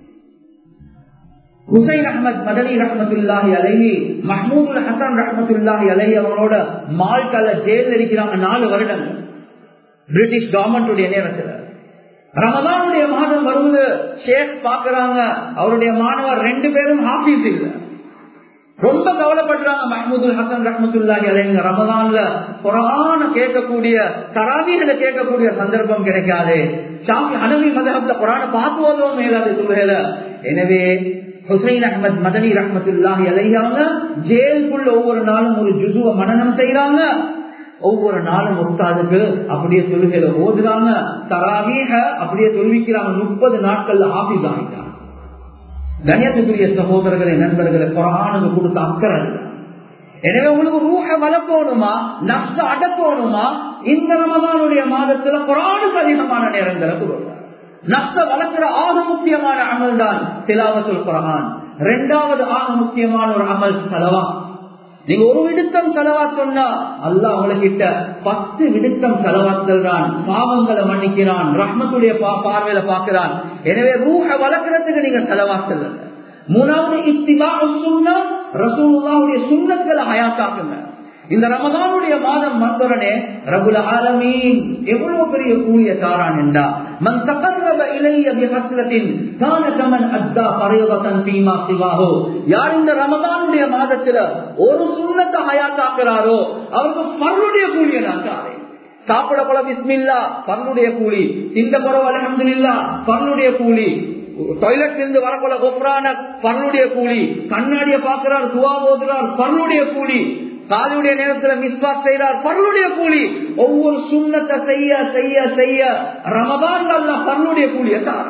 ஹுசைன் அஹமத் மதனி ரஹமத்துல்லாஹி அலைஹி மஹமூதுல் ஹசன் ரஹமத்துல்லாஹி அலைஹி அவங்களோட மால்டால ஜெயில இருக்கிறாங்க நாலு வருடங்கள் பிரிட்டிஷ் கவர்மெண்ட் நேரத்துல ரமதானுடைய மாதம் வருவது ஷேக் பாக்குறாங்க அவருடைய மாணவர் ரெண்டு பேரும் ஹாபீஸ் இல்ல ரொம்ப கவலைப்படுறாங்க மஹமூதுல் ஹசன் ரஹமத்துல்லாஹி அலைங்க ரமதான்ல குரான கேட்கக்கூடிய தராவிகளை கேட்கக்கூடிய சந்தர்ப்பம் கிடைக்காது ஷாமி அனவி மதகப்ல குரான பார்த்துவதும் மேலாது சொல்லுகையில எனவே ஹுசைன் அஹமத் மதனி ரஹமத்துல்லாஹி அலையாங்க ஜெயிலுக்குள்ள ஒவ்வொரு நாளும் ஒரு ஜுசுவ மனநம் செய்யறாங்க ஒவ்வொரு நாளும் உஸ்தாதுக்கு அப்படியே தொழுகையில ஓதுறாங்க தராவீக அப்படியே தொழுவிக்கிறாங்க முப்பது நாட்கள்ல ஆபீஸ் ஆகிட்டாங்க கண்ணியத்துக்குரிய சகோதரர்களை நண்பர்களை குரானுக்கு கொடுத்த அக்கறை எனவே உங்களுக்கு ரூஹ வளர்க்கணுமா நஷ்ட அடக்கணுமா இந்த ரமதானுடைய மாதத்துல குரானுக்கு அதிகமான நேரங்களை கொடுங்க நஷ்ட வளர்க்கிற ஆக முக்கியமான அமல் தான் திலாவத்துல் குரான் இரண்டாவது ஆக முக்கியமான ஒரு அமல் செலவா நீங்க ஒரு விடுத்தம் செலவா சொன்னா அல்லா உங்ககிட்ட பத்து விடுத்தம் செலவாக்கள் தான் பாவங்களை மன்னிக்கிறான் ரஹ்மத்துடைய பார்வையில பாக்குறான் எனவே ரூஹ வளர்க்கறதுக்கு நீங்க செலவாக்கல் மூணாவது இத்திபா சுண்ணா ரசூலுல்லாவுடைய சுண்ணத்துல ஹயாத்தாக்குங்க இந்த ரமதானுடைய மாதம் வந்தோடனே ரகுல ஆலமீன் எவ்வளவு பெரிய கூலிய தாரான் என்றா மன் தகர்ரப இலைய பிஹஸ்லத்தின் கான கமன் அத்தா பரையவதன் பீமா சிவாஹோ யார் இந்த ரமதானுடைய மாதத்துல ஒரு சுண்ணத்தை ஹயாத்தாக்குறாரோ அவருக்கு பருடைய கூலிய நான் தாரேன் சாப்பிட போல பிஸ்மில்லா பருடைய கூலி இந்த குறவு அலமதுல்லா பருடைய கூலி டாய்லெட் இருந்து வரப்போல கொப்ரான பருடைய கூலி கண்ணாடிய பாக்குறார் துவா போதுறார் பருடைய கூலி காலியுடைய நேரத்துல மிஸ்வாஸ் செய்யறார் பருளுடைய கூலி ஒவ்வொரு சுண்ணத்தை செய்ய செய்ய செய்ய ரமதான் அல்ல பருளுடைய கூலியை தார்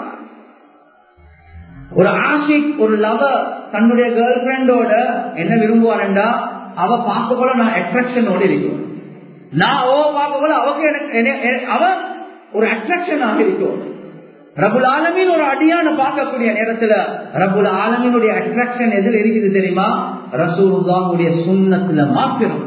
ஒரு ஆஷிக் ஒரு லவர் தன்னுடைய கேர்ள் ஃபிரெண்டோட என்ன விரும்புவாருண்டா அவ பார்க்க போல நான் அட்ராக்ஷனோட இருக்கும் நான் ஓ பார்க்க போல அவக்கு எனக்கு அவ ஒரு அட்ராக்ஷனாக இருக்கும் ரபுல் ஆலமின் ஒரு அடியான பார்க்கக்கூடிய நேரத்துல ரபுல் ஆலமினுடைய அட்ராக்ஷன் எதில் இருக்குது தெரியுமா ரசூலுல்லாவுடைய சுண்ணத்துல மாத்திரம்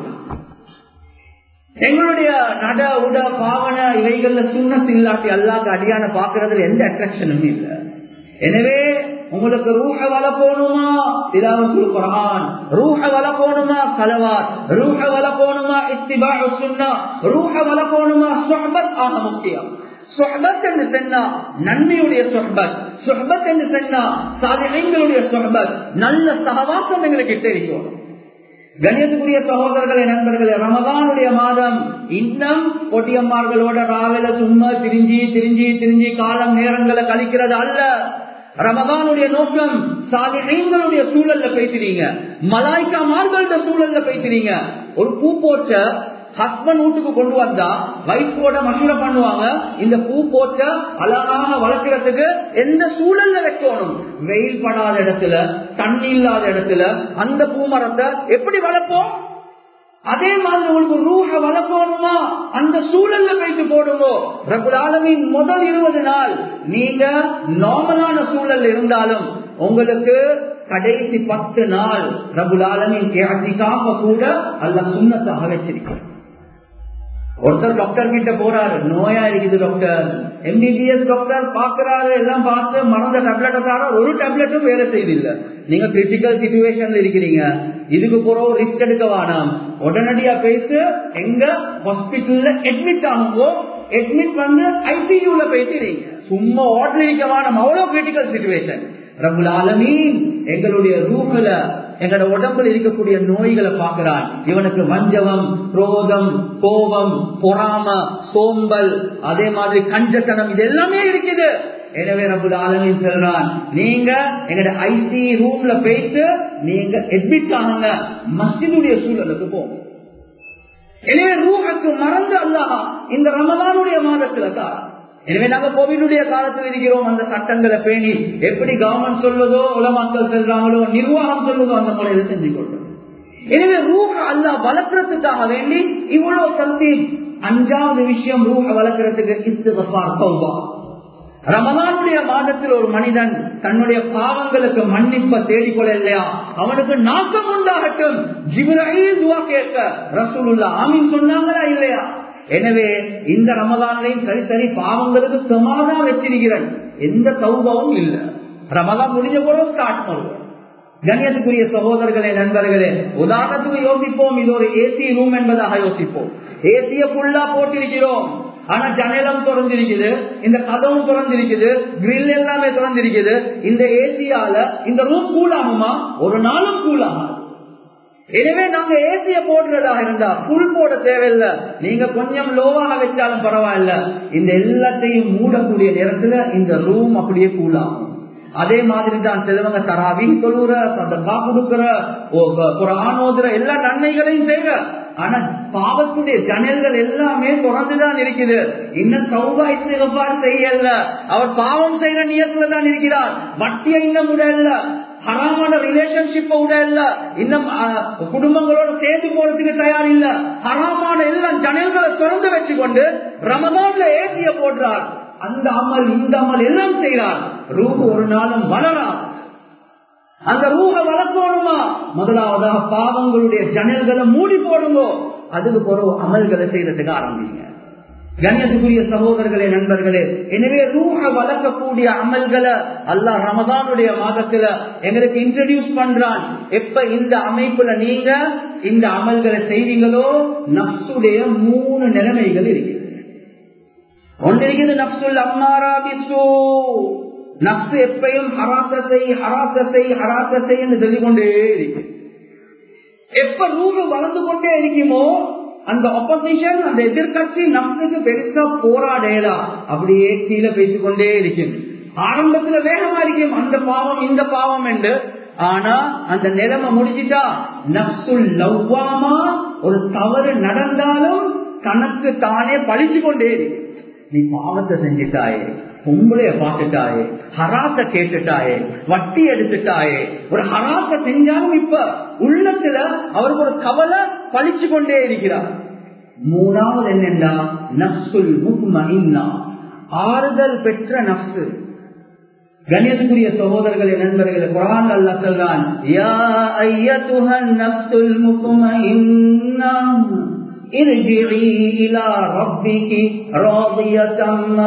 எங்களுடைய நட உட பாவன இவைகள்ல சுண்ணத்து இல்லாட்டி அல்லாத அடியான பாக்குறதுல எந்த அட்ராக்ஷனும் இல்லை எனவே உங்களுக்கு ரூஹ வள போகணுமா திலாவத்துல் குரான் ரூஹ வள போகணுமா சலவாத் ரூஹ வள போகணுமா இத்திபா சுன்னா ரூஹ வள போகணுமா சொஹபத் ஆக முக்கியம் சொஹபத் என்று சொன்னா நன்மையுடைய சொஹபத் சொஹபத் என்று சொன்னா சாதிகளுடைய சொஹபத் நல்ல சகவாசம் எங்களுக்கு தெரியும் கணியத்துக்குரிய சகோதரர்களே நண்பர்களே ரமதானுடைய மாதம் இன்னும் கொட்டியம்மார்களோட ராவில சும்மா திரிஞ்சி திரிஞ்சி திரிஞ்சி காலம் நேரங்களை கழிக்கிறது அல்ல ரமதானுடைய நோக்கம் சாதிகளுடைய சூழல்ல பேசுறீங்க மலாய்க்கா மார்களோட சூழல்ல பேசுறீங்க ஒரு பூ போட்ட ஹஸ்பண்ட் வீட்டுக்கு கொண்டு வந்தா வைஃபோட மசூர பண்ணுவாங்க இந்த பூ போட்ட அழகாக வளர்க்கறதுக்கு எந்த சூழல்ல வைக்கணும் வெயில் படாத இடத்துல தண்ணி இல்லாத இடத்துல அந்த பூ மரத்தை எப்படி வளர்ப்போம் அதே மாதிரி உங்களுக்கு ரூஹ வளர்க்கணுமா அந்த சூழல்ல வைத்து போடுங்கோ ரகுலாலமின் முதல் இருபது நாள் நீங்க நார்மலான சூழல் இருந்தாலும் உங்களுக்கு கடைசி பத்து நாள் ரகுலாலமின் கூட அல்ல சுண்ணத்தாக வச்சிருக்கிறேன் ஒருத்தர் டாக்டர் கிட்ட போறாரு நோயா இருக்குது டாக்டர் எம்பிபிஎஸ் டாக்டர் பாக்குறாரு எல்லாம் பார்த்து மறந்த டேப்லெட்டை தார ஒரு டேப்லெட்டும் வேலை செய்தில்லை நீங்க கிரிட்டிக்கல் சுச்சுவேஷன்ல இருக்கிறீங்க இதுக்கு போற ரிஸ்க் எடுக்க வேணாம் உடனடியா பேசு எங்க ஹாஸ்பிட்டல்ல அட்மிட் ஆகுங்கோ அட்மிட் வந்து ஐசியூல பேசுறீங்க சும்மா ஓட்டல் இருக்க வேணாம் அவ்வளவு கிரிட்டிக்கல் சுச்சுவேஷன் ரபுல் ஆலமீன் எங்களுடைய ரூஹல எங்களோட உடம்புல இருக்கக்கூடிய நோய்களை பார்க்கிறான் இவனுக்கு வஞ்சவம் குரோதம் கோபம் பொறாம சோம்பல் அதே மாதிரி கஞ்சத்தனம் இது எல்லாமே இருக்குது எனவே ரபுல் ஆலமின் சொல்றான் நீங்க எங்கட ஐசி ரூம்ல போயிட்டு நீங்க அட்மிட் ஆகுங்க மஸ்ஜிதுடைய சூழலுக்கு போங்க எனவே ரூஹக்கு மறந்து அல்லாஹ் இந்த ரமதானுடைய மாதத்துல தான் எனவே நாங்க கோவிலுடைய காலத்தில் இருக்கிறோம் அந்த சட்டங்களை பேணி எப்படி கவர்மெண்ட் சொல்வதோ உலமாக்கள் செல்றாங்களோ நிர்வாகம் சொல்வதோ அந்த முறையில செஞ்சு கொள்றோம் எனவே ரூஹ அல்லா வளர்க்கறதுக்காக வேண்டி இவ்வளவு தம்பி அஞ்சாவது விஷயம் ரூஹ வளர்க்கறதுக்கு இஸ்திகஃபார் தௌபா ரமதானுடைய மாதத்தில் ஒரு மனிதன் தன்னுடைய பாவங்களுக்கு மன்னிப்ப தேடிக்கொள்ள இல்லையா அவனுக்கு நாக்கம் உண்டாகட்டும் ஜிப்ராஹிம் துவா கேட்க ரசூலுல்லா ஆமீன் சொன்னாங்களா இல்லையா எனவே இந்த ரமதானையும் சரி சரி பாவங்களுக்கு சமாதான் வச்சிருக்கிறேன் எந்த சௌபாவும் இல்லை ரமதான் முடிஞ்ச கூட ஸ்டார்ட் பண்ணுவோம் கண்ணியத்துக்குரிய சகோதரர்களே நண்பர்களே உதாரணத்துக்கு யோசிப்போம் இது ஒரு ஏசி ரூம் என்பதாக யோசிப்போம் ஏசிய ஃபுல்லா போட்டிருக்கிறோம் ஆனா ஜன்னலம் திறந்திருக்குது இந்த கதவும் திறந்திருக்குது கிரில் எல்லாமே திறந்திருக்குது இந்த ஏசியால இந்த ரூம் கூலாகுமா ஒரு நாளும் கூலாகாது எனவே நாங்க ஏசிய போடுறதாக இருந்தா புல் போட தேவையில்லை நீங்க கொஞ்சம் லோவாக வச்சாலும் பரவாயில்ல இந்த எல்லாத்தையும் மூடக்கூடிய நேரத்துல இந்த ரூம் அப்படியே கூலாகும் அதே மாதிரி தான் சிலவங்க தராவி தொழுற சதக்கா கொடுக்கிற ஒரு ஆணோதுற எல்லா நன்மைகளையும் செய்யற ஆனா பாவத்துடைய ஜன்னல்கள் எல்லாமே தொடர்ந்துதான் இருக்குது இன்னும் சௌபா இஸ்திகபார் செய்யல அவர் பாவம் செய்யற நியத்துல தான் இருக்கிறார் வட்டியை இன்னும் உடல்ல ஹராமான ரிலேஷன்ஷிப்ப உடல்ல இன்னும் குடும்பங்களோட சேர்ந்து போறதுக்கு தயார் இல்ல ஹராமான எல்லாம் ஜன்னல்களை திறந்து வச்சுக்கொண்டு ரமதான்ல ஏசிய போடுறார் அந்த அமல் இந்த அமல் எல்லாம் செய்கிறார் ரூபு ஒரு நாளும் வளரார் அந்த ரூக வளர்க்கணுமா முதலாவதாக பாவங்களுடைய ஜன்னல்களை மூடி போடுங்கோ அதுக்கு பிறகு அமல்களை செய்யறதுக்கு ஆரம்பிங்க கண்ணியத்துக்குரிய சகோதரர்களே நண்பர்களே எனவே ரூஹ வளர்க்கக்கூடிய அமல்களை அல்லா ரமதானுடைய மாதத்துல எங்களுக்கு இன்ட்ரடியூஸ் பண்றான் எப்ப இந்த அமைப்புல நீங்க இந்த அமல்களை செய்வீங்களோ நப்சுடைய மூணு நிலைமைகள் இருக்குது ஒன்று இருக்குது நப்சுல் அம்மாரா பிசு நப்சு எப்பயும் ஹராசை ஹராசை ஹராசை என்று சொல்லிக் கொண்டே இருக்கு எப்ப ரூபு வளர்ந்து கொண்டே இருக்குமோ அந்த ஆப்போசிஷன் அந்த எதிர்கட்சி நப்சுக்கு பெருசா போராடேதா அப்படியே கீழே பேசிக் கொண்டே இருக்கும் ஆரம்பத்துல வேகமா இருக்கும் அந்த பாவம் இந்த பாவம் என்று ஆனா அந்த நிலைமை முடிஞ்சிட்டா நப்சுல் லவ்வாமா ஒரு தவறு நடந்தாலும் தனக்கு தானே பழிச்சு கொண்டே இருக்கு நீ பாவத்தை செஞ்சிட்டாயே பொம்பளைய பார்த்துட்டாயே ஹராச கேட்டுட்டாயே வட்டி எடுத்துட்டாயே ஒரு ஹராச செஞ்சாலும் இப்ப உள்ளத்துல அவருக்கு ஒரு கவலை பழிச்சு கொண்டே இருக்கிறார் மூணாவது என்னென்னா நப்சுல் முக்மஇன்னா ஆறுதல் பெற்ற நப்சு கணேசக்குரிய சகோதரர்களே நண்பர்களே குரான் அல்லா சொல்றான் யா ஐயத்துஹன் நப்சுல் முக்மஇன்னா ارجعي الى ربك راضية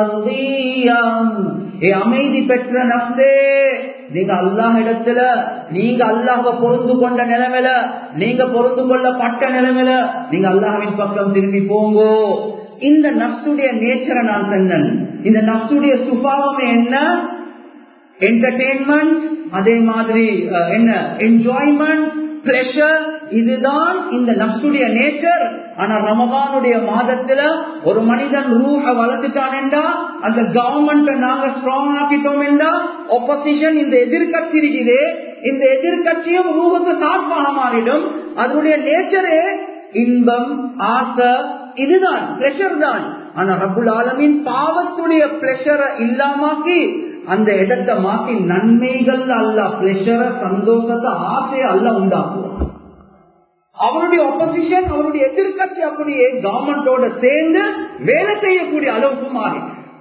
مرضية ஏ அமைதி பெற்ற நப்சே நீங்க அல்லாஹ் இடத்துல நீங்க அல்லாஹ பொருந்து கொண்ட நிலைமையில நீங்க பொருந்து கொள்ளப்பட்ட நிலைமையில நீங்க அல்லாஹின் பக்கம் திரும்பி போங்கோ இந்த நப்சுடைய நேச்சரை நான் சொன்னேன் இந்த நப்சுடைய சுபாவமே என்ன என்டர்டெயின்மெண்ட் அதே மாதிரி என்ன என்ஜாய்மெண்ட் பிளஷர் இதுதான் இந்த நப்சுடைய நேச்சர் ஆனா ரமதானுடைய மாதத்துல ஒரு மனிதன் ரூஹ வளர்த்துட்டான் என்றா அந்த கவர்மெண்ட் நாங்க ஸ்ட்ராங் ஆக்கிட்டோம் என்றா ஒப்போசிஷன் இந்த எதிர்கட்சி இருக்குது இந்த எதிர்கட்சியும் ரூஹுக்கு சார்பாக மாறிடும் அதனுடைய நேச்சரே இன்பம் ஆசை இதுதான் பிளஷர் தான் ஆனா ரபுல் ஆலமின் பாவத்துடைய பிளஷரை இல்லாமாக்கி அந்த இடத்தை மாற்றி நன்மைகள் அல்ல பிளஷரை சந்தோஷத்தை ஆசையை அல்ல உண்டாக்குவான் அவருடைய ஒப்போசிஷன் அவருடைய எதிர்கட்சி அப்படியே கவர்மெண்டோட சேர்ந்து வேலை செய்யக்கூடிய அளவுக்கு மாறி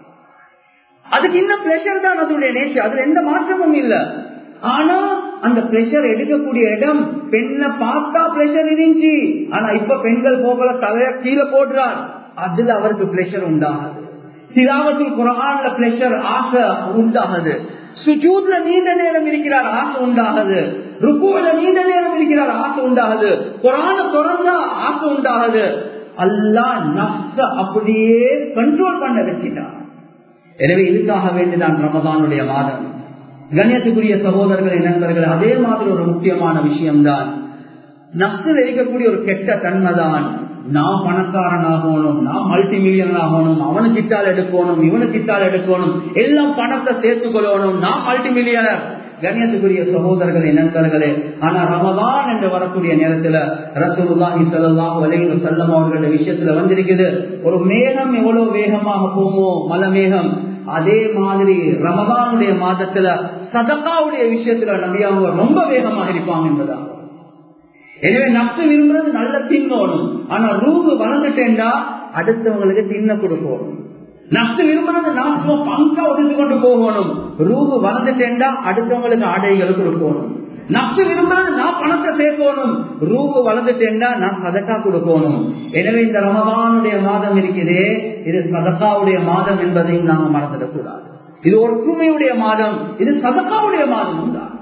அதுக்கு இன்னும் பிளஷர் தான் அதனுடைய நேச்சர் அதுல எந்த மாற்றமும் இல்ல ஆனா அந்த பிளஷர் எடுக்கக்கூடிய இடம் பெண்ணை பார்த்தா பிளஷர் இருந்துச்சு ஆனா இப்ப பெண்கள் போகல தலைய கீழே போடுறார் அதுல அவருக்கு பிளஷர் உண்டாகுது திலாவத்தில் குரான்ல பிளஷர் ஆசை உண்டாகுது சுஜூத்ல நீண்ட நேரம் இருக்கிறார் ஆசை உண்டாகுது ருக்குவில நீண்ட நேரம் இருக்கிறார் ஆசை உண்டாகுது குரான திறந்தா ஆசை உண்டாகுது அல்லா நப்ச அப்படியே கண்ட்ரோல் பண்ண வச்சுட்டான் எனவே இதுக்காக வேண்டி நான் ரமதானுடைய மாதம் கண்ணியத்துக்குரிய சகோதரர்களை நண்பர்கள் அதே மாதிரி ஒரு முக்கியமான விஷயம்தான் நப்சில் இருக்கக்கூடிய ஒரு கெட்ட தன்மை தான் நாம் பணக்காரன் ஆகணும் நாம் மல்டி மில்லியன் ஆகணும் அவனுக்கு கிட்டால் எடுக்கணும் இவனுக்கு கிட்டால் எடுக்கணும் எல்லாம் பணத்தை சேர்த்துக் கொள்ளணும் நாம் மல்டி மில்லியனர் கண்ணியத்துக்குரிய சகோதரர்களே நண்பர்களே ஆனா ரமதான் என்று வரக்கூடிய நேரத்துல ரசூலுல்லாஹி ஸல்லல்லாஹு அலைஹி வஸல்லம் அவர்களுடைய விஷயத்துல வந்திருக்குது ஒரு மேகம் எவ்வளவு வேகமாக போமோ மலை மேகம் அதே மாதிரி ரமதானுடைய மாதத்துல சதகாவுடைய விஷயத்துல நபி அவங்க ரொம்ப வேகமாக இருப்பாங்க என்பதாக எனவே நப்சு விரும்புறது நல்ல தின்னோணும் ஆனா ரூபு வளர்ந்துட்டேன்டா அடுத்தவங்களுக்கு தின்ன கொடுக்கணும் நப்சு விரும்புறது நான் சும்மா பங்கா ஒதுத்து கொண்டு போகணும் ரூபு வளர்ந்துட்டேன்டா அடுத்தவங்களுக்கு ஆடைகளை கொடுக்கணும் நப்சு விரும்புறது நான் பணத்தை சேர்க்கணும் ரூபு வளர்ந்துட்டேன்டா நான் சதக்கா கொடுக்கணும் எனவே இந்த ரமதானுடைய மாதம் இருக்குதே இது சதக்காவுடைய மாதம் என்பதையும் நாம மறந்துடக்கூடாது இது ஒற்றுமையுடைய மாதம் இது சதக்காவுடைய மாதம் தான்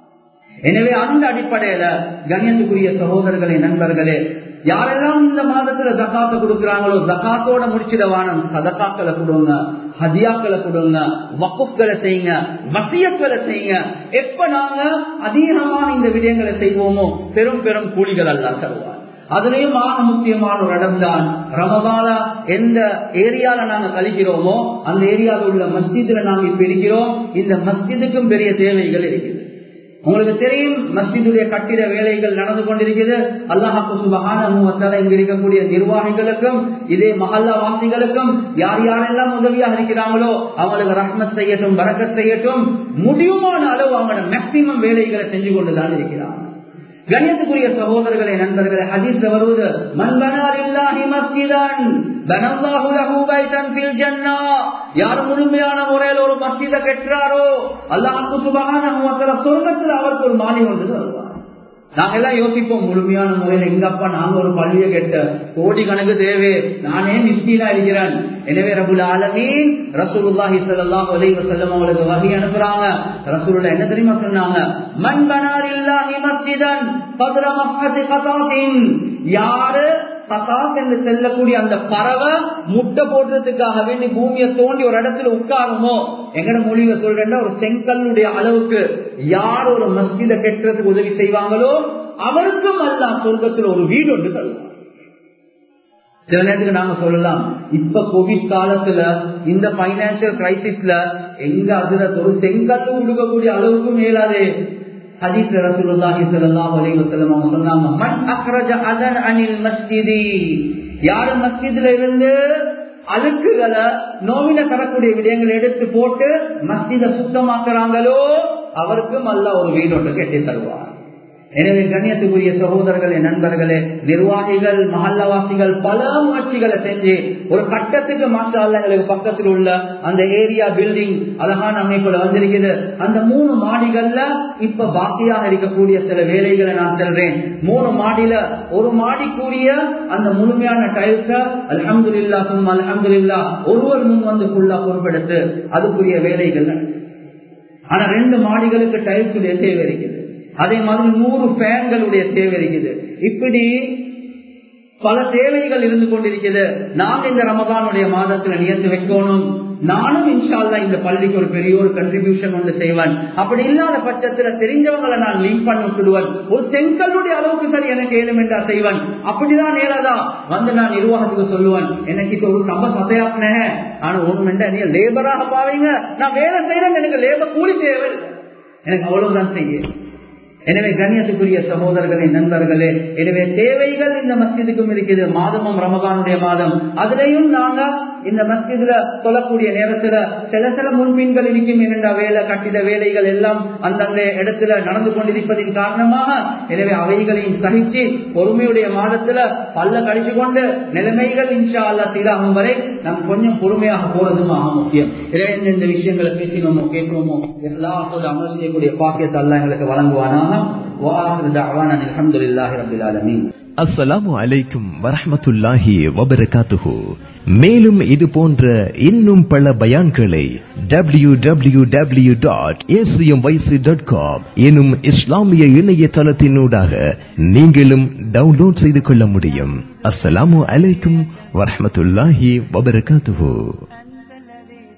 எனவே அந்த அடிப்படையில கண்ணியத்துக்குரிய சகோதரர்களே நண்பர்களே யாரெல்லாம் இந்த மாதத்துல ஜக்காத்த கொடுக்கிறாங்களோ ஜக்காத்தோட முடிச்சிடவானம் சதக்காக்களை கொடுங்க ஹதியாக்களை கொடுங்க வக்குஃப்களை செய்யுங்க வசியக்களை செய்யுங்க எப்ப நாங்க அதிகமான இந்த விடயங்களை செய்வோமோ பெரும் பெரும் கூலிகள் எல்லாம் தருவார் அதுலயும் ஆக முக்கியமான ஒரு இடம் தான் ரமதான எந்த ஏரியால நாங்க கழிக்கிறோமோ அந்த ஏரியாவில் உள்ள மஸ்ஜிதுல நாங்க இப்ப இருக்கிறோம் இந்த மஸ்ஜிதுக்கும் பெரிய தேவைகள் இருக்குது உங்களுக்கு தெரியும் மஸ்ஜிதுடைய கட்டிட வேலைகள் நடந்து கொண்டிருக்கிறது அல்லாஹாக்கு சுபகான இங்க இருக்கக்கூடிய நிர்வாகிகளுக்கும் இதே மஹல்லா வாசிகளுக்கும் யார் யாரெல்லாம் உதவியாக இருக்கிறாங்களோ அவங்களுக்கு ரஹ்மத் செய்யட்டும் வரக்கத் செய்யட்டும் முடியுமான அளவு அவங்களோட மேக்சிமம் வேலைகளை செஞ்சு கொண்டுதான் இருக்கிறாங்க கணியத்துக்குரிய சகோதரர்களே நண்பர்களே ஹதீஸ் வருவது மண்பனார் இல்லாஹி மஸ்ஜிதன் பனல்லாஹு லஹு பைதன் ஃபில் ஜன்னah யார் முழுமையான முறையில் ஒரு மஸ்ஜிதை கட்டுறாரோ அல்லாஹ் சுப்ஹானஹு வ தஆலா சொர்க்கத்தில் அவருக்கு ஒரு மாளிகை ஒன்று தருவார் நாங்க எல்லாம் யோசிப்போம் முழுமையான முறையில் எங்கப்பா நாங்க ஒரு பள்ளியை கெட்ட கோடி கணக்கு தேவை நானே நிஸ்தீலா இருக்கிறேன் எனவே ரபுல் ஆலமீன் ரசூலுல்லாஹி ஸல்லல்லாஹு அலைஹி வஸல்லம் அவங்களுக்கு வகை அனுப்புறாங்க ரசூலுல்லாஹ் என்ன தெரியுமா சொன்னாங்க மன் பனாரில்லாஹி மஸ்ஜிதன் கத்ர மஃஹதி கதாத்தின் யாரு கதாத் என்று செல்லக்கூடிய அந்த பறவை முட்டை போடுறதுக்காக வேண்டி பூமியை தோண்டி ஒரு இடத்துல உட்காருமோ எங்கட மொழியில சொல்றேன்னா ஒரு செங்கல்லுடைய அளவுக்கு யார் ஒரு மஸ்ஜித கெட்டுறதுக்கு உதவி செய்வாங்களோ அவருக்கும் அல்ல சொர்க்கத்தில் ஒரு வீடு ஒன்று தருவார் சில நேரத்துக்கு நாங்க சொல்லலாம் இப்ப கோவிட் காலத்துல இந்த பைனான்சியல் கிரைசிஸ்ல எங்க அதுல ஒரு செங்கல்லு கொடுக்கக்கூடிய அளவுக்கு மேலாது ஹதீஸ் ரசூலுல்லாஹி ஸல்லல்லாஹு அலைஹி வஸல்லம் அவங்க சொன்னாங்க மன் அக்ரஜ அதன் அனில் மஸ்ஜிதி யார் மஸ்ஜிதுல இருந்து அழுக்குகளை நோவில தரக்கூடிய விடயங்களை எடுத்து போட்டு மஸ்ஜித சுத்தமாக்குறாங்களோ அவருக்கும் அல்ல ஒரு வீடொன்று கட்டி தருவார் எனவே கண்ணியத்துக்குரிய சகோதரர்களே நண்பர்களே நிர்வாகிகள் மஹல்லவாசிகள் பல முயற்சிகளை செஞ்சு ஒரு கட்டத்துக்கு மாஷா எங்களுக்கு பக்கத்தில் உள்ள அந்த ஏரியா பில்டிங் அழகான அமைப்புல வந்திருக்குது அந்த மூணு மாடிகள்ல இப்ப பாக்கியாக இருக்கக்கூடிய சில வேலைகளை நான் செல்றேன் மூணு மாடியில ஒரு மாடிக்குரிய அந்த முழுமையான டைல்ஸ அலமது இல்லா சும்மா அலமது இல்லா ஒருவர் முன் வந்து ஃபுல்லா பொறுப்பெடுத்து அதுக்குரிய வேலைகள் ஆனா ரெண்டு மாடிகளுக்கு டைல்ஸ் உடைய தேவை இருக்குது அதே மாதிரி நூறு ஃபேன்களுடைய தேவை இருக்குது இப்படி பல தேவைகள் இருந்து கொண்டிருக்கிறது நாங்க இந்த ரமதானுடைய மாதத்துல நியத்து வைக்கணும் நானும் இன்ஷால்லா இந்த பள்ளிக்கு ஒரு பெரிய ஒரு கண்ட்ரிபியூஷன் ஒன்று செய்வேன் அப்படி இல்லாத பட்சத்துல தெரிஞ்சவங்களை நான் லிங்க் பண்ணி விட்டுடுவேன் ஒரு செங்கல்லுடைய அளவுக்கு சரி எனக்கு ஏதும் என்றா செய்வேன் அப்படிதான் நேரதா வந்து நான் நிர்வாகத்துக்கு சொல்லுவேன் எனக்கு இப்ப ஒரு ரொம்ப சதையாப்பின ஆனா ஒண்ணு நீ லேபராக பாவீங்க நான் வேலை செய்யறேன் எனக்கு லேபர் கூலி தேவை எனக்கு அவ்வளவுதான் செய்ய எனவே கண்ணியத்துக்குரிய சகோதரர்களே நண்பர்களே எனவே தேவைகள் இந்த மஸ்ஜிதுக்கும் இருக்குது மாதமும் ரமதானுடைய மாதம் அதுலயும் நாங்க இந்த மஸ்ஜிதுல சொல்லக்கூடிய நேரத்துல சில சில முன்பின்கள் இருக்கும் என்ற வேலை கட்டிட வேலைகள் எல்லாம் அந்தந்த இடத்துல நடந்து கொண்டிருப்பதின் காரணமாக எனவே அவைகளையும் சகிச்சு பொறுமையுடைய மாதத்துல பல்ல கழிச்சு கொண்டு நிலைமைகள் இன்ஷா அல்லா சீராகும் வரை நாம் கொஞ்சம் பொறுமையாக போறதும் ஆக முக்கியம் எனவே இந்த விஷயங்களை பேசினோமோ கேட்கணுமோ எல்லாத்தோட அமல் செய்யக்கூடிய பாக்கியத்தை அல்ல எங்களுக்கு வழங்குவானாக وآخر دعوانا الحمد لله رب العالمين அஸ்ஸலாமு அலைக்கும் வரஹ்மத்துல்லாஹி வபரகாத்துஹு மேலும் இது போன்ற இன்னும் பல பயான்களை W W W dot dot com எனும் இஸ்லாமிய இணையதளத்தினூடாக நீங்களும் டவுன்லோட் செய்து கொள்ள முடியும் அஸ்ஸலாமு அலைக்கும் வரஹ்மத்துல்லாஹி வபரகாத்துஹு